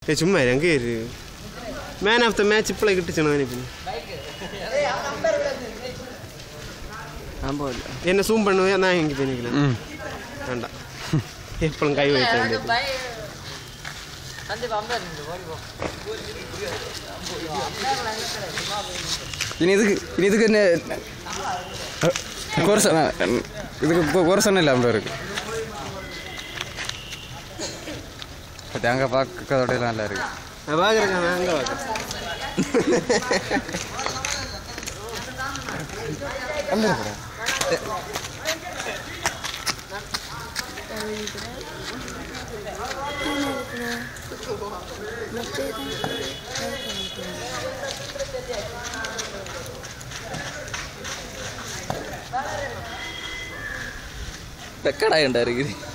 ஏ சும்மா எங்கே இரு மேன் ஆஃப் த மேட்ச் இப்பளை கிட்டுச்சு நான் இப்போ நான் போகல என்ன சூம் பண்ணுவேன் நான் இங்கே போய் நிற்கலாம் ம் வேண்டாம் எப்பளும் கை வைத்தேன் ഇനി ഇത് ഇനി ഇത് തന്നെ കുറച്ച് ഇത് കുറച്ച് തന്നെ അമ്പത് இருக்கு தேங்காய் பார்க்கறதோட நல்லா இருக்கு நான் பார்க்குறேன் நான் அங்கே பார்க்குறேன் വെക്കടായി ഉണ്ടായിരിക്കും